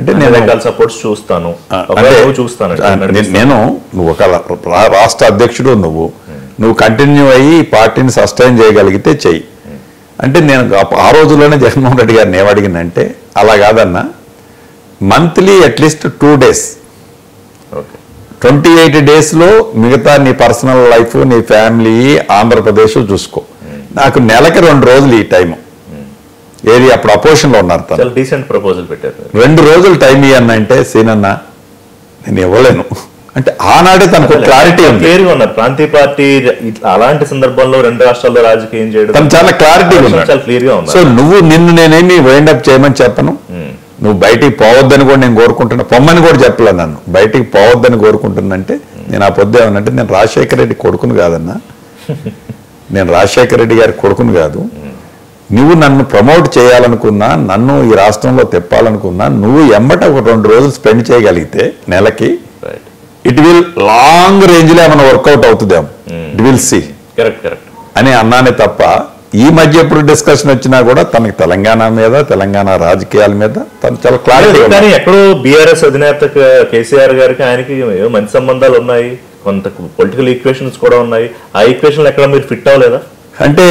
అంటే అన్ని నేను రకాల సపోర్ట్స్ చూస్తాను ఆ, ఒకవేళ అంటే నువ్వు చూస్తాను ఆ, నే- నేను నువ్వు ఒక రా- రాష్ట్ర అధ్యక్షుడు నువ్వు నువ్వు కంటిన్యూ అయ్యి ఈ పార్టీని సస్టైన్ చేయగలిగితే చెయ్యి అంటే నేను ఆ- ఆ రోజుల్లోనే జగన్మోహన్ రెడ్డి గారిని ఏమడిగిందంటే అలా కాదన్నా monthly at least two days okay twenty eight డేస్లో మిగతా నీ పర్సనల్ లైఫ్ నీ ఫ్యామిలీ ఆంధ్రప్రదేశ్ చూసుకో నాకు నెలకి రెండు రోజులు ఈ టైం ఏది అప్పుడు అపోజిషన్లో ఉన్నారు తను చాలా డీసెంట్ ప్రపోజల్ పెట్టారు మీరు. రెండు రోజులు టైం ఇవ్వనంటే సీనన్న నేను ఇవ్వలేను అంటే ఆనాడే తనకు క్లారిటీ ఉంది క్లియర్ గా ఉన్నారు ప్రాంతీయ పార్టీ ఇట్లా అలాంటి సందర్భంలో రెండు రాష్ట్రాల్లో రాజకీయం చేయడం తను చాలా క్లారిటీ ఉన్నాడు చాలా క్లియర్ గా సో ఉన్నారు నువ్వు నిన్ను నేనేమి వైండ్ అప్ చేయమని చెప్పను నువ్వు బయటికి పోవద్దని కూడా నేను కోరుకుంటున్నా పొమ్మని కూడా చెప్పలే నన్ను బయటికి పోవద్దని కోరుకుంటున్నంటే నేను ఆ పొద్దు ఏమనంటే నేను రాజశేఖర రెడ్డి కొడుకును కాదన్నా నేను రాజశేఖర రెడ్డి గారి కొడుకును కాదు నువ్వు నన్ను ప్రమోట్ చేయాలనుకున్నా నన్ను ఈ రాష్ట్రంలో తెప్పాలనుకున్నా నువ్వు ఎమ్మట ఒక రెండు రోజులు స్పెండ్ చేయగలిగితే నెలకి right it will long range లో ఏమైనా వర్కౌట్ అవుతుందేమో it will see correct correct అని అన్నానే తప్ప ఈ మధ్య ఎప్పుడు డిస్కషన్ వచ్చినా కూడా తనకి తెలంగాణ మీద తెలంగాణ రాజకీయాల మీద తను చాలా క్లారిటీ కానీ ఎక్కడో బీఆర్ఎస్ అధినేత క- కేసీఆర్ గారికి ఆయనకి ఏవో మంచి సంబంధాలు ఉన్నాయి కొంత పొలిటికల్ ఈక్వేషన్స్ కూడా ఉన్నాయి ఆ ఈక్వేషన్ ఎక్కడ మీరు ఫిట్ అవ్వలేదా అంటే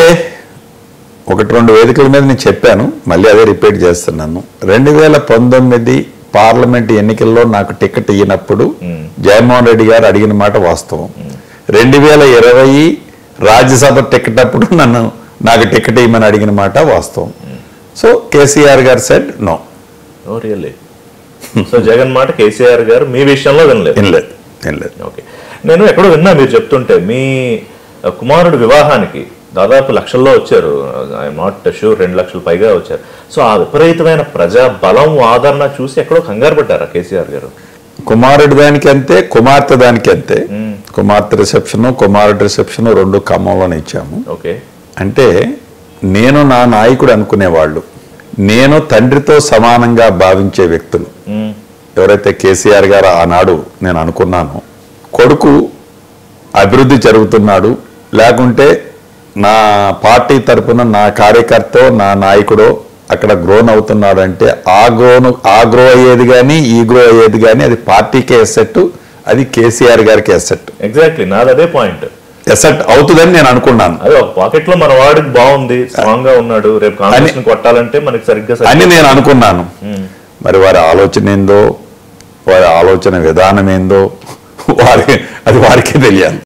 ఒకటి రెండు వేదికల మీద నేను చెప్పాను మళ్ళీ అదే రిపీట్ చేస్తున్నాను రెండు వేల పంతొమ్మిది పార్లమెంట్ ఎన్నికల్లో నాకు టికెట్ ఇయ్యినప్పుడు జగన్మోహన్ రెడ్డి గారు అడిగిన మాట వాస్తవం రెండు వేల ఇరవై రాజ్యసభ టికెట్ అప్పుడు నన్ను నాకు టికెట్ ఇవ్వమని అడిగిన మాట వాస్తవం so KCR garu said no oh really so Jagan మాట కేసీఆర్ గారు మీ విషయంలో వినలేదు ఏం లేదు ఏం లేదు ఓకే నేను ఎక్కడో విన్నా మీరు చెప్తుంటే మీ కుమారుడు వివాహానికి దాదాపు లక్షల్లో వచ్చారు ఐఎమ్ నాట్ షూర్ రెండు లక్షల పైగా వచ్చారు సో ఆ విపరీతమైన ప్రజా బలం ఆదరణ చూసి ఎక్కడో కంగారు పడ్డారా కేసీఆర్ గారు కుమారుడి దానికి అంతే కుమార్తె దానికి అంతే కుమార్తె రిసెప్షన్ కుమారుడి రిసెప్షన్ రెండు ఖమ్మంలోనే ఇచ్చాము ఓకే అంటే నేను నా నాయకుడు అనుకునేవాళ్ళు నేను తండ్రితో సమానంగా భావించే వ్యక్తులు మ్మ్. ఎవరైతే కేసీఆర్ గారు ఆనాడు నేను అనుకున్నాను కొడుకు అభివృద్ధి జరుగుతున్నాడు లేకుంటే నా పార్టీ తరపున నా కార్యకర్త నా నాయకుడో అక్కడ గ్రోన్ అవుతున్నాడు అంటే ఆ గ్రోను ఆ గ్రో అయ్యేది కానీ ఈ గ్రో అయ్యేది కానీ అది పార్టీకే ఎసెట్ అది కేసీఆర్ గారికి ఎసెట్ ఎగ్జాక్ట్లీ నాది అదే పాయింట్ ఎసెట్ అవుతుందని నేను అనుకున్నాను అదే ఒక పాకెట్ లో మన వాడికి బాగుంది స్ట్రాంగ్ గా ఉన్నాడు రేపు కాంగ్రెస్ ని కొట్టాలంటే మనకి సరిగ్గా సరి- అని నేను అనుకున్నాను మ్మ్. మరి వారి ఆలోచన ఏందో వారి ఆలోచన విధానం ఏందో వారి అది వారికే తెలియాలి